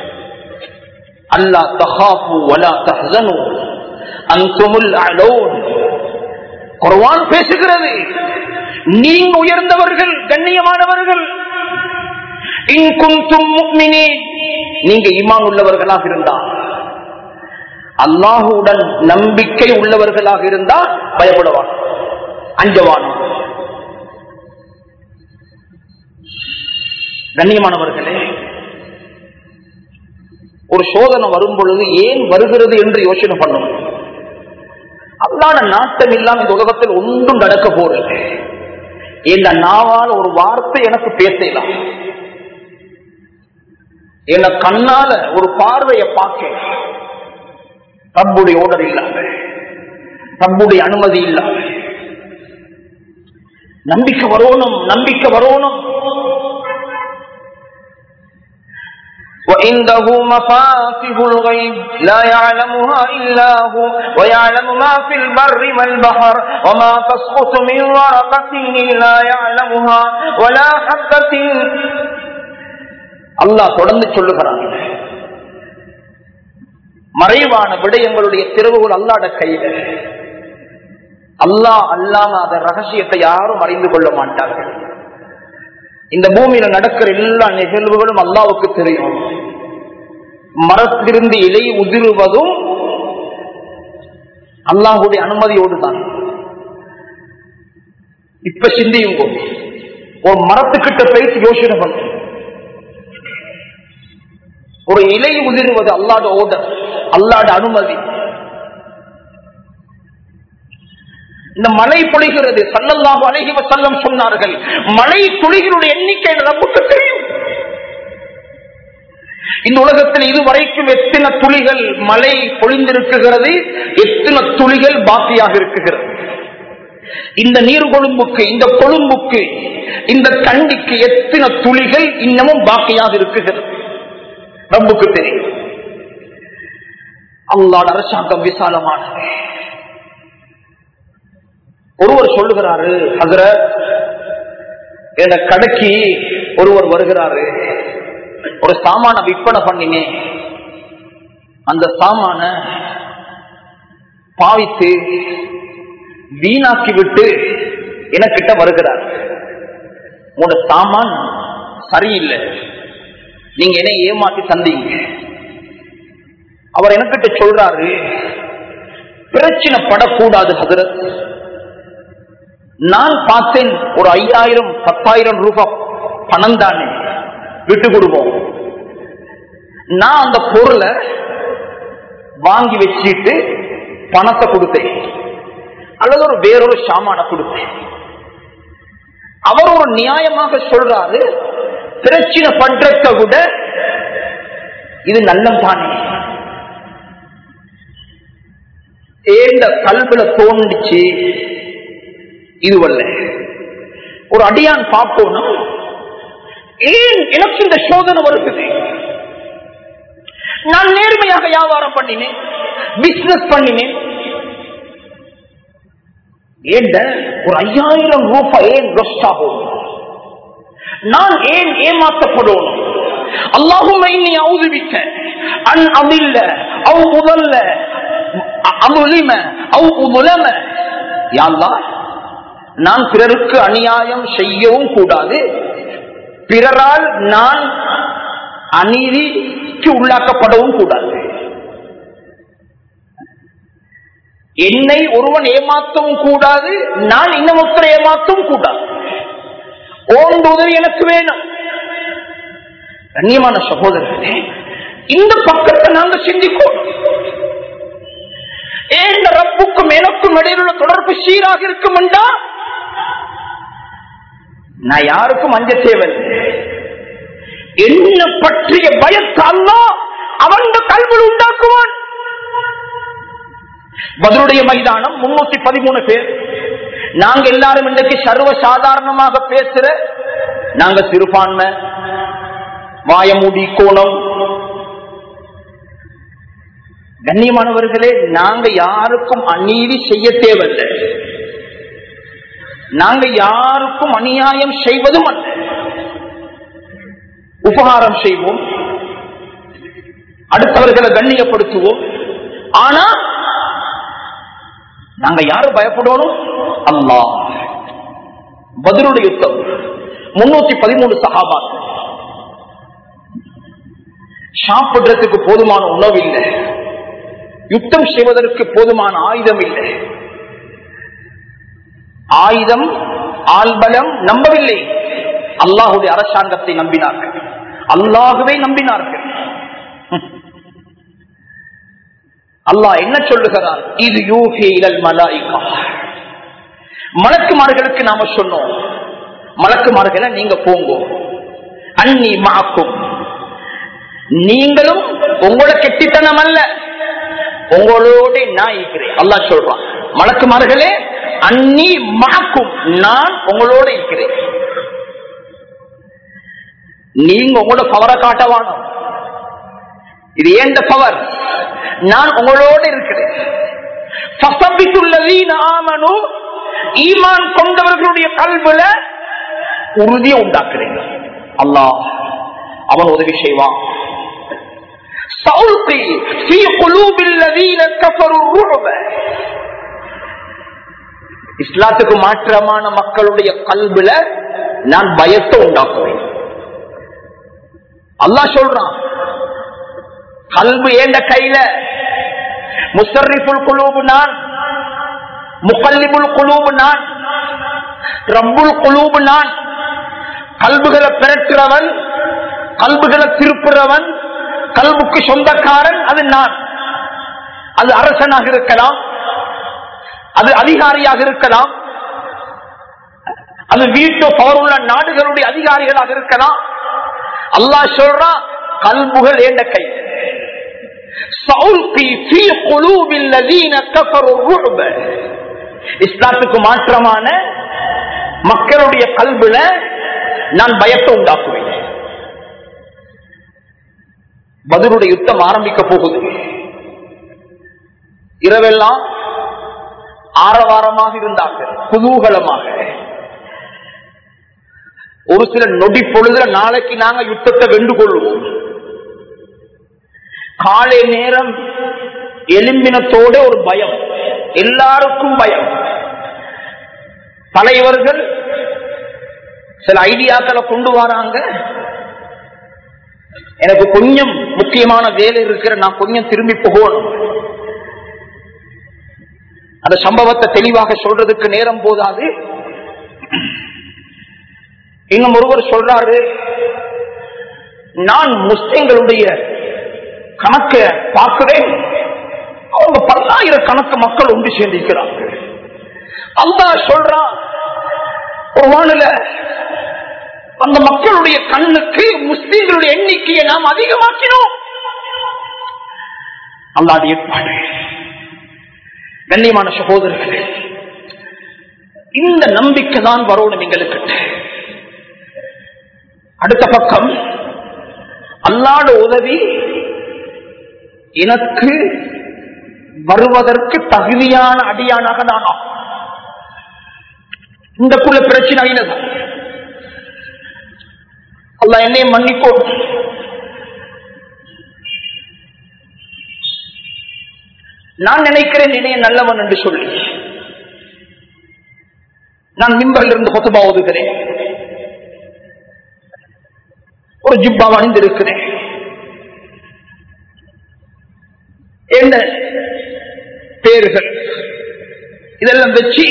அல்லா தஹாஃபு வலா தஹ்சனு அன்துமுல் அலோன் குர்ஆன் பேசுகிறது நீங்க உயர்ந்தவர்கள் கண்ணியமானவர்கள் இன் குன்தும் முஃமினீன் நீங்க ஈமான் உள்ளவர்களாக இருந்தால் அல்லாஹுடன் நம்பிக்கை உள்ளவர்களாக இருந்தால் பயப்படுவான் அஞ்சவான் கண்ணியமானவர்களே ஒரு சோதனை வரும் பொழுது ஏன் வருகிறது என்று யோசனை பண்ணும் அல்லாத நாட்டம் இல்லாம இந்த உலகத்தில் ஒன்றும் நடக்க போறது இந்த நாவால் ஒரு வார்த்தை எனக்கு பேசலாம் என்ன கண்ணால ஒரு பார்வையை பார்க்க ரப்புடைய ஓடர் இல்லாம ரப்புடைய அனுமதி இல்லாம நம்பிக்கை வரணும் நம்பிக்கை வரணும் وعنده مفاتح الغيب لا يعلمها إلا هو ويعلم ما في البر والبحر وما تسقط من ورقة إلا يعلمها ولا حبة அல்லாஹ் தொடர்ந்து சொல்லுகிறான் மறைவான விடயங்களுடைய திறவுகள் அல்லாட கையில அல்லாஹ் அல்லாம அந்த ரகசியத்தை யாரும் அறிந்து கொள்ள மாட்டார்கள் இந்த பூமியில நடக்கிற எல்லா நிகழ்வுகளும் அல்லாவுக்கு தெரியும் மரத்திலிருந்து இலை உதிருவதும் அல்லாஹுடைய அனுமதியோடு தான் இப்ப சிந்தியும் ஒரு மரத்துக்கிட்ட போயிட்டு யோசனை பண்ண ஒரு இலை உதிருவது அல்லாட ஓடர் அல்லாட அனுமதி இந்த மழை பொழிகிறது சல்லல்லாஹு அலைஹி வஸல்லம் சொன்னார்கள் மழை துளிகளுடைய எண்ணிக்கை நமக்கு தெரியும் இந்த உலகத்தில் இதுவரைக்கும் எத்தனை துளிகள் மழை பொழிந்திருக்குகிறது எத்தனை துளிகள் பாக்கியாக இருக்குகிறது இந்த நீர் கொழும்புக்கு இந்த கொழும்புக்கு இந்த கண்டிக்கு எத்தனை துளிகள் இன்னமும் பாக்கியாக இருக்குகிறது ரப்புக்கு தெரியும் அல்லாட அரசாங்கம் விசாலமானது ஒருவர் சொல்லுகிறாரு அதுல என் கடைக்கு ஒருவர் வருகிறாரு ஒரு சாமான விற்பனை பண்ணினேன் அந்த சாமான பாவித்து வீணாக்கி விட்டு எனக்கிட்ட வருகிறார் உங்களோட சாமான் சரியில்லை நீங்க என்ன ஏமாத்தி தந்தீங்க அவர் எனக்கிட்ட சொல்றாரு பிரச்சனை படக்கூடாது ஹசரத் நான் பார்த்தேன் ஒரு ஐயாயிரம் பத்தாயிரம் ரூபாய் பணம் தானே விட்டு கொடுப்போம் நான் அந்த பொருளை வாங்கி வச்சுட்டு பணத்தை கொடுத்தேன் அல்லது ஒரு வேறொரு சாமான கொடுத்தேன் அவர் ஒரு நியாயமாக சொல்றாரு பிரச்சனை பண்றத விட இது நல்லம் தானே ஏந்த கல்வில தோண்டிச்சு இதுவல்ல ஒரு அடியான் பார்ப்போம்னா ஏன் எனக்கு இந்த சோதனை வருகிறது நான் நேர்மையாக வியாபாரம் பண்ணினேன் பிசினஸ் பண்ணினேன் ஏண்ட ஒரு ஐயாயிரம் ரூபாய் ஏன் லொஸ்ட் ஆகும் நான் ஏன் ஏமாற்றப்படணும் அல்லாஹும் இன்னி அவுதுவிக்க அன் அமில்ல அவு முதல்ல அமுலிம அவு உலம யாழ்லா நான் பிறருக்கு அநியாயம் செய்யவும் கூடாது பிறரால் நான் அநீதிக்கு உள்ளாக்கப்படவும் கூடாது என்னை ஒருவன் ஏமாற்றவும் கூடாது நான் இன்னமொருத்தரை ஏமாற்றவும் கூடாது ஓண்டு உதவி எனக்கு வேணும் கண்ணியமான சகோதரர்களே இந்த பக்கத்தை நாங்க சிந்திக்கணும் ஏன் ரப்புக்கும் எனக்கும் இடையில் உள்ள தொடர்பு சீராக இருக்கும் என்றா நான் யாருக்கும் அஞ்ச தேவையில்லை என்ன பற்றிய பயத்தல்லா அவன் கல்வியில் உண்டாக்குவான் பதிலுடைய மைதானம் முன்னூத்தி பதிமூணு பேர் நாங்க எல்லாரும் இன்றைக்கு சர்வ சாதாரணமாக பேசுற நாங்க சிறுபான்மை வாயமுடி கோணம் கண்ணியமானவர்களே நாங்க யாருக்கும் அநீதி செய்ய தேவையில்லை நாங்க யாருக்கும் அநியாயம் செய்வதும் அல்ல உபகாரம் செய்வோம் அடுத்தவர்களை கண்ணியப்படுத்துவோம் ஆனா நாங்க யாரு பயப்படணும் அல்லாஹ் பதிலுடைய யுத்தம் முன்னூத்தி பதிமூணு சகாபா சாப்பிடுறதுக்கு போதுமான உணவு இல்லை யுத்தம் செய்வதற்கு போதுமான ஆயுதம் இல்லை ஆயுதம் ஆள்பலம் நம்பவில்லை அல்லாஹுடைய அரசாங்கத்தை நம்பினார்கள் அல்லாகவே நம்பினார்கள் அல்லாஹ் என்ன சொல்லுகிறார் இது யூஹி இலல் மலாயிகா மலக்குமார்களுக்கு நாம சொன்னோம் மலக்குமார்களை நீங்க போங்க அன்னி மாக்கும் நீங்களும் உங்களோட கெட்டித்தனம் அல்ல உங்களோட நான் இருக்கிறேன் அல்லாஹ் சொல்றான் மலக்குமார்களே அன்னி மாக்கும் நான் உங்களோட இருக்கிறேன் நீங்க உங்களோட பவரை காட்டவானோ இது ஏண்ட பவர் நான் உங்களோட இருக்கிறேன் ஈமான் கொண்டவர்களுடைய கல்வில உறுதியை உண்டாக்குறேன் அல்லாஹ் அவன் உதவி செய்வான் இஸ்லாத்துக்கு மாற்றமான மக்களுடைய கல்வில நான் பயத்தை உண்டாக்குவேன் அல்லாஹ் சொல்றான் கல்பு ஏண்ட கையில முசர்ரிஃபுல் குலூபு நான் முகல்லிபுல் குலூபு நான் ரப்புல் குலூபு நான் கல்புகளை பிறக்கிறவன் கல்புகளை திருப்புறவன் கல்புக்கு சொந்தக்காரன் அது நான் அது அரசனாக இருக்கலாம் அது அதிகாரியாக இருக்கலாம் அது வீட்டு பவர் உள்ள நாடுகளுடைய அதிகாரிகளாக இருக்கலாம் அல்லாஹ் சொல்றான் கல்புகள் ஏண்ட கை இஸ்லாத்துக்கு மாற்றமான மக்களுடைய கல்வில நான் பயத்தை உண்டாக்குவேன் பதிலுடைய யுத்தம் ஆரம்பிக்க போகுது இரவெல்லாம் ஆரவாரமாக இருந்தார்கள் குதூகலமாக ஒரு சில நொடி பொழுதுல நாளைக்கு நாங்க யுத்தத்தை வென்று கொள்வோம் காலை நேரம் எலும்பினத்தோட ஒரு பயம் எல்லாருக்கும் பயம் தலைவர்கள் சில ஐடியாக்களை கொண்டு வராங்க எனக்கு கொஞ்சம் முக்கியமான வேலை இருக்கிற நான் கொஞ்சம் திரும்பி போகணும் அந்த சம்பவத்தை தெளிவாக சொல்றதுக்கு நேரம் போதாது இன்னும் ஒருவர் சொல்றாரு நான் முஸ்லிம்களுடைய கணக்க பார்க்கிறேன் அவங்க பல்லாயிரக்கணக்கு மக்கள் ஒன்று சேர்ந்திருக்கிறார்கள் அல்லா சொல்றான் ஒரு வானில அந்த மக்களுடைய கண்ணுக்கு முஸ்லீம்களுடைய எண்ணிக்கையை நாம் அதிகமாக்கினோம் அல்லாத ஏற்பாடு கண்ணியமான சகோதரர்களே இந்த நம்பிக்கை தான் வரணும் எங்களுக்கு அடுத்த பக்கம் அல்லாட உதவி எனக்கு வருவதற்கு தகுதியான அடியானாக நான் இந்த குள்ள பிரச்சனை இல்லதான் அல்ல என்னை மன்னிக்கோ நான் நினைக்கிறேன் என்னைய நல்லவன் என்று சொல்லி நான் மிம்பரில் இருந்து கொத்தபா ஓதுகிறேன் ஒரு ஜிப்பா அணிந்திருக்கிறேன் என்ன பேர்கள் இதெல்லாம் வச்சு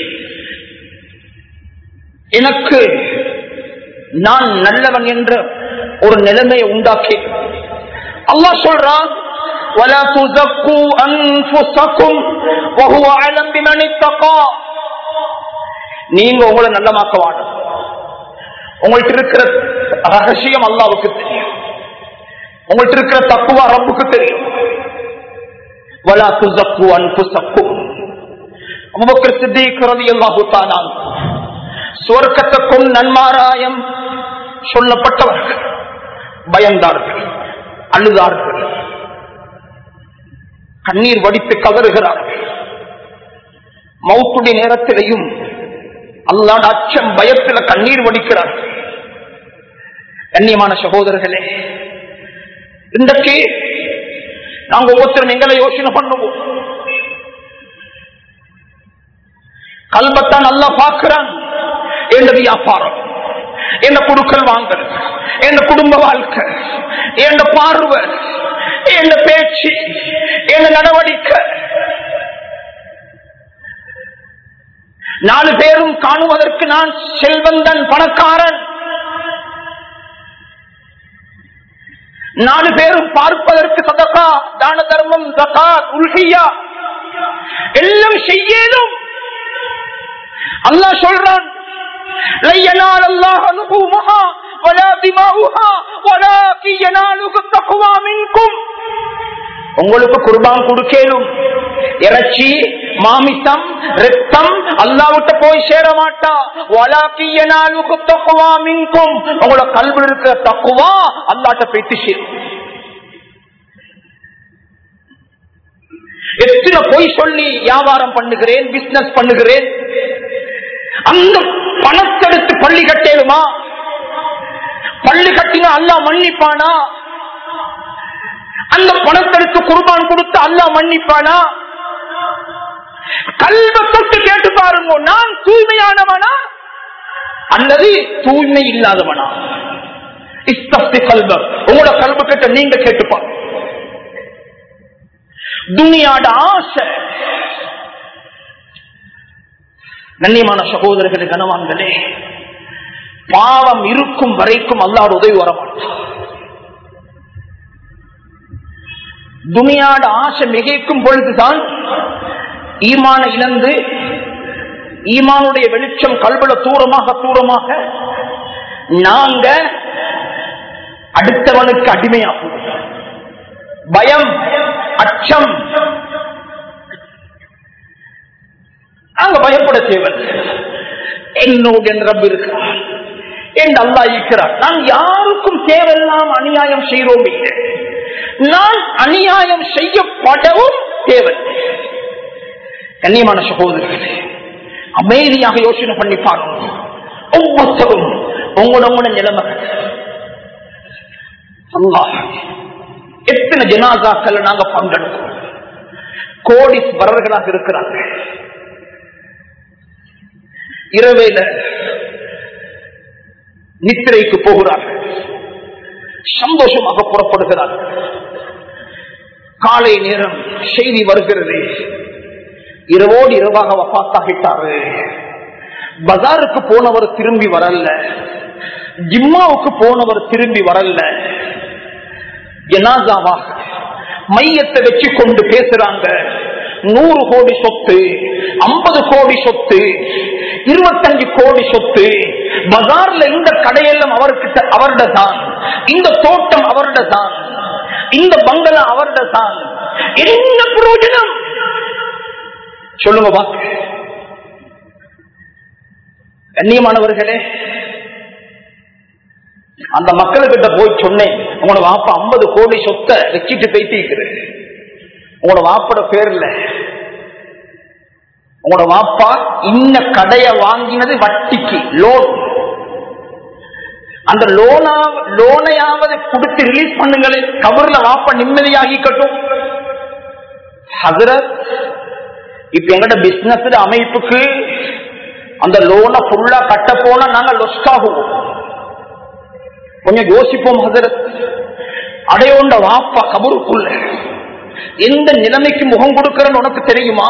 எனக்கு நான் நல்லவன் என்ற ஒரு நிலைமையை உண்டாக்கி அல்லா சொல்றான் ولا تزكوا انفسكم وهو اعلم بمن اتقى நீங்க உங்களை நல்லமாக்க வாடும் உங்கள்ட்ட இருக்கிற ரகசியம் அல்லாவுக்கு தெரியும் உங்கள்ட்ட இருக்கிற தப்புவா ரப்புக்கு தெரியும் வலா துசக்கு அன்புசக்கும் அபுபக்கர் சித்திக் ரலியல்லாஹு தஆலா சுவர்க்கத்துக்கும் நன்மாராயம் சொல்லப்பட்டவர்கள் பயந்தார்கள் அழுதார்கள் கண்ணீர் வடித்து கதறுகிறார்கள் மௌத்துடைய நேரத்திலையும் அல்லாட அச்சம் பயத்தில் கண்ணீர் வடிக்கிறார்கள் கண்ணியமான சகோதரர்களே இன்றைக்கு நாங்க ஒவ்வொருத்தரும் எங்களை யோசனை பண்ணுவோம் கல்பத்தான் நல்லா பார்க்கிறான் எந்த வியாபாரம் என்ன குடுக்கல் வாங்கல் என்ன குடும்ப வாழ்க்கை என்ன பார்வை என்ன பேச்சு என்ன நடவடிக்கை நாலு பேரும் காணுவதற்கு நான் செல்வந்தன் பணக்காரன் நாலு பேரும் பார்ப்பதற்கு சதகா தான தர்மம் ஜகாத் உல்ஹியா எல்லாம் செய்யணும் அல்லாஹ் சொல்றான் لن ينال الله لحومها ولا دماؤها ولكن يناله التقوى منكم உங்களுக்கு குர்பான் கொடுக்கலும் இறைச்சி மாமிசம் ரத்தம் அல்லாவிட்ட போய் சேர மாட்டா வலாக்கியனாலுக்கு தக்குவா மின்கும் உங்களோட கல்வி இருக்கிற தக்குவா அல்லாட்ட போயிட்டு சேரும் எத்தனை பொய் சொல்லி வியாபாரம் பண்ணுகிறேன் பிசினஸ் பண்ணுகிறேன் அந்த பணத்தெடுத்து பள்ளி கட்டேருமா பள்ளி கட்டினா அல்லா மன்னிப்பானா அந்த பணத்தெடுத்து குர்பான் கொடுத்து அல்லா மன்னிப்பானா கல்வ தொட்டு கேட்டு பாருங்க நான் தூய்மையானவனா அல்லது தூய்மை இல்லாதவனா இஸ்தப்தி கல்வ உங்களோட கல்வ கிட்ட நீங்க கேட்டுப்பாங்க துனியாட ஆசை கண்ணியமான சகோதரர்களே கனவான்களே பாவம் இருக்கும் வரைக்கும் அல்லாட உதவி வரமாட்டான் துனியாட ஆசை மிகைக்கும் பொழுதுதான் ஈமான இழந்து ஈமானுடைய வெளிச்சம் கல்வல தூரமாக தூரமாக நாங்க அடுத்தவனுக்கு அடிமையாகும் பயம் அச்சம் நாங்க பயப்பட தேவன் என்னோடு என் ரப் இருக்கிறார் என் அல்லா இருக்கிறார் நான் யாருக்கும் தேவையெல்லாம் அநியாயம் செய்கிறோம் இல்லை நான் அநியாயம் செய்யப்படவும் தேவை கண்ணியமான சகோதரர்களே அமைதியாக யோசனை பண்ணி பாருங்க ஒவ்வொருத்தரும் உங்களோட நிலைமை அல்லாஹ் எத்தனை ஜனாசாக்கள் நாங்க பங்கெடுக்கிறோம் கோடீஸ்வரர்களாக இருக்கிறாங்க இரவேல நித்திரைக்கு போகிறார்கள் சந்தோஷமாக புறப்படுகிறார்கள் காலை நேரம் செய்தி வருகிறது இரவோடு இரவாக வப்பாத்தாகிட்டாரு பஜாருக்கு போனவர் திரும்பி வரல ஜிம்மாவுக்கு போனவர் திரும்பி வரல ஜனாசாவாக மையத்தை வச்சு கொண்டு பேசுறாங்க நூறு கோடி சொத்து ஐம்பது கோடி சொத்து இருபத்தஞ்சு கோடி சொத்து பஜார்ல இந்த கடையெல்லாம் அவர்கிட்ட அவர்ட தான் இந்த தோட்டம் அவர்ட தான் இந்த பங்களா அவர்ட தான் என்ன பிரயோஜனம் சொல்லுங்க பாக்க கண்ணியமானவர்களே அந்த மக்கள்கிட்ட போய் சொன்னேன் உங்களோட வாப்பா ஐம்பது கோடி சொத்தை வச்சுட்டு போயிட்டு உங்களோட வாப்போட பேர்ல உங்களோட வாப்பா இன்ன கடைய வாங்கினது வட்டிக்கு லோன் அந்த லோனா லோனையாவது கொடுத்து ரிலீஸ் பண்ணுங்களே கவர்ல வாப்பா நிம்மதியாகிக்கட்டும் ஹசரத் இப்ப எங்கட பிசினஸ் அமைப்புக்கு அந்த லோனை ஃபுல்லா கட்ட போனா நாங்க லொஸ்ட் ஆகுவோம் கொஞ்சம் யோசிப்போம் ஹசரத் அடையோண்ட வாப்பா கபருக்குள்ள எந்த நிலைமைக்கு முகம் கொடுக்கிறன்னு உனக்கு தெரியுமா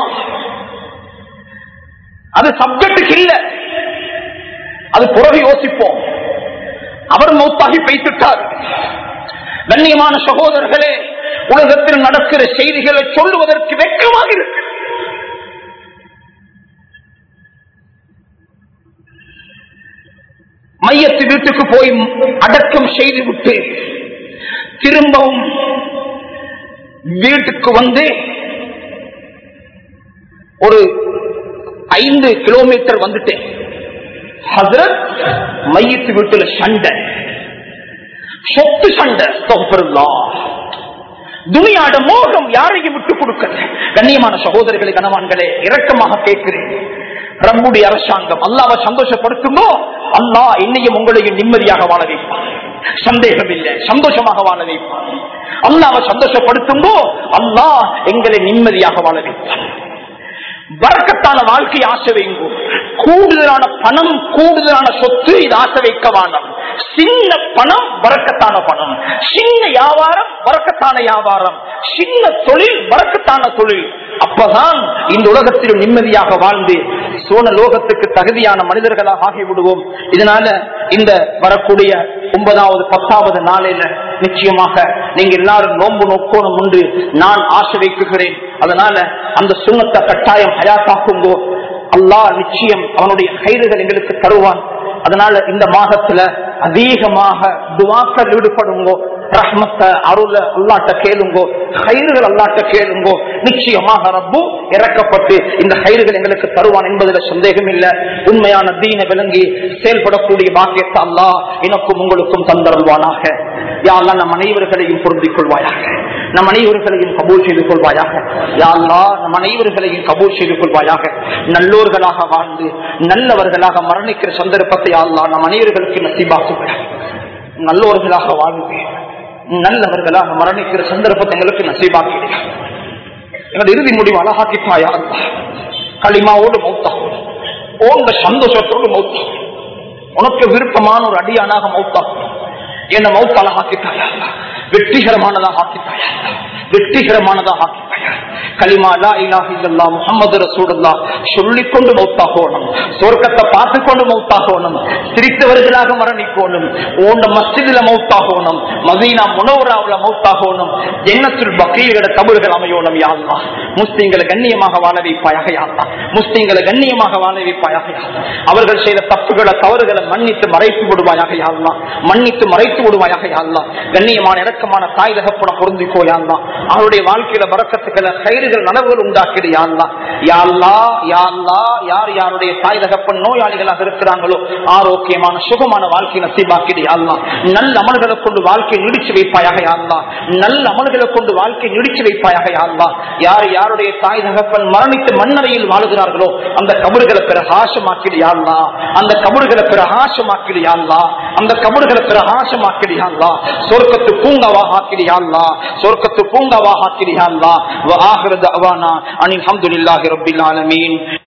அது சப்ஜெக்டுக்கு இல்ல அது புறகு யோசிப்போம் அவர் மௌத்தாகி வைத்துட்டார் கண்ணியமான சகோதரர்களே உலகத்தில் நடக்கிற செய்திகளை சொல்லுவதற்கு வெக்கமாக இருக்கு மையத்து வீட்டுக்கு போய் அடக்கம் செய்து விட்டு திரும்பவும் வீட்டுக்கு வந்து ஒரு ஐந்து கிலோமீட்டர் வந்துட்டேன் ஹசரத் மையத்து வீட்டுல சண்டை சொத்து சண்டை துணியாட மோகம் யாரையும் விட்டு கொடுக்கல கண்ணியமான சகோதரர்களை கனவான்களே இரக்கமாக கேட்கிறேன் ரம்முடைய அரசாங்கம் அல்லாவை சந்தோஷப்படுத்துமோ அல்லா என்னையும் உங்களையும் நிம்மதியாக வாழ வைப்பான் சந்தேகம் இல்லை சந்தோஷமாக வாழ வைப்பான் அல்லாவை சந்தோஷப்படுத்தும்போ அல்லாஹ் எங்களை நிம்மதியாக வாழ வைப்பான் வரக்கத்தான வாழ்க்கை ஆசை வைங்கோ கூடுதலான பணம் கூடுதலான சொத்து இது ஆசை வைக்க வேண்டாம் சின்ன பணம் வரக்கத்தான பணம் சின்ன வியாபாரம் வரக்கத்தான வியாபாரம் சின்ன தொழில் வரக்கத்தான தொழில் அப்பதான் இந்த உலகத்தில் நிம்மதியாக வாழ்ந்து சோன லோகத்துக்கு தகுதியான மனிதர்களாக ஆகிவிடுவோம் இதனால இந்த வரக்கூடிய ஒன்பதாவது பத்தாவது நாளையில நிச்சயமாக நீங்க எல்லாரும் நோன்பு நோக்கோணும் என்று நான் ஆசை வைக்குகிறேன் அதனால அந்த சுண்ணத்தை கட்டாயம் ஹயாத்தாக்குங்கோ அல்லாஹ் நிச்சயம் அவனுடைய கைதுகள் எங்களுக்கு தருவான் அதனால இந்த மாதத்துல அதிகமாக துவாக்கள் ஈடுபடுங்கோ ரஹ்மத்தை அருள அல்லாட்ட கேளுங்கோ கயிறுகள் அல்லாட்ட கேளுங்கோ நிச்சயமாக ரப்பு இறக்கப்பட்டு இந்த கயிறுகள் எங்களுக்கு தருவான் என்பதில் சந்தேகம் இல்லை உண்மையான தீன விளங்கி செயல்படக்கூடிய பாக்கியத்தை அல்லாஹ் எனக்கும் உங்களுக்கும் தந்தருள்வானாக யாரெல்லாம் நம் அனைவர்களையும் பொருந்திக் கொள்வாயாக நம் அனைவர்களையும் கபூல் செய்து கொள்வாயாக யாழ்லா நம் அனைவர்களையும் கபூல் செய்து கொள்வாயாக நல்லோர்களாக வாழ்ந்து நல்லவர்களாக மரணிக்கிற சந்தர்ப்பத்தை யாழ்லா நம் அனைவர்களுக்கு நசிபாக்குகிறார் நல்லோர்களாக வாழ்ந்து நல்லவர்களாக மரணிக்கிற சந்தர்ப்பத்தை எங்களுக்கு நசீபாக்கிறீர்கள் எனது இறுதி முடிவு அழகாக்கிப்பாயா களிமாவோடு மௌத்தாகும் ஓங்க சந்தோஷத்தோடு மௌத்தாகும் உனக்கு விருப்பமான ஒரு அடியானாக மௌத்தாகும் என்ன மௌத்த அழகாக்கிட்டாயா வெற்றிகரமானதாக ஆக்கித்தாயா வெற்றிகரமானதாக ஆக்கித்தாயா கலிமா லா இலாஹ இல்லல்லாஹ் முஹம்மது ரசூலுல்லாஹ் சொல்லிக் கொண்டு மௌத்தாகணும் சொர்க்கத்தை பார்த்து கொண்டு மௌத்தாகணும் சிரித்தவர்களாக மரணிக்கணும் ஓண்ட மஸ்ஜிதில மௌத்தாகணும் மதீனா முனவராவுல மௌத்தாகணும் ஜன்னத்துல் பக்கீரோட கபறுகள் அமையணும் யாழ்லா முஸ்லிம்களை கண்ணியமாக வாழ வைப்பாயாக யாழ்லா முஸ்லிம்களை கண்ணியமாக வாழ வைப்பாயாக யாழ்லா அவர்கள் செய்த தப்புகளை தவறுகளை மன்னித்து மறைத்து விடுவாயாக யாழ்லா மன்னித்து மறைத்து விடுவாயாக யாழ்லா கண்ணியமான இறக்கமான தாய் தகப்பன பொருந்திக்கோ யாழ்லா அவருடைய வாழ்க்கையில வரக்கத்துக்களை கயிறுகள் நனவுகள் உண்டாக்கிடு யாழ்லா யாழ்லா யாழ்லா யார் யாருடைய தாய் தகப்பன் நோயாளிகளாக இருக்கிறாங்களோ ஆரோக்கியமான சுகமான வாழ்க்கை நசீபாக்கிடு யாழ்லா நல்ல அமல்களை கொண்டு வாழ்க்கை நீடிச்சு வைப்பாயாக யாழ்லா நல்ல அமல்களை கொண்டு வாழ்க்கை நீடிச்சு வைப்பாயாக யாழ்லா யார் யாருடைய தாய் தகப்பன் மரணித்து மண்ணறையில் வாழுகிறார்களோ அந்த கபறுகளை பிரகாசமாக்கிடு யாழ்லா அந்த கபறுகளை பிரகாசமாக்கிடு யாழ்லா அந்த கபறுகளை பிரகாசமாக்கிடு யாழ்லா சொர்க்கத்து பூங்காவாக ஆக்கிடு யாழ்லா சொர்க்கத்து பூங்காவாக ஆக்கிடு யாழ்லா وآخر دعوانا أن الحمد لله رب العالمين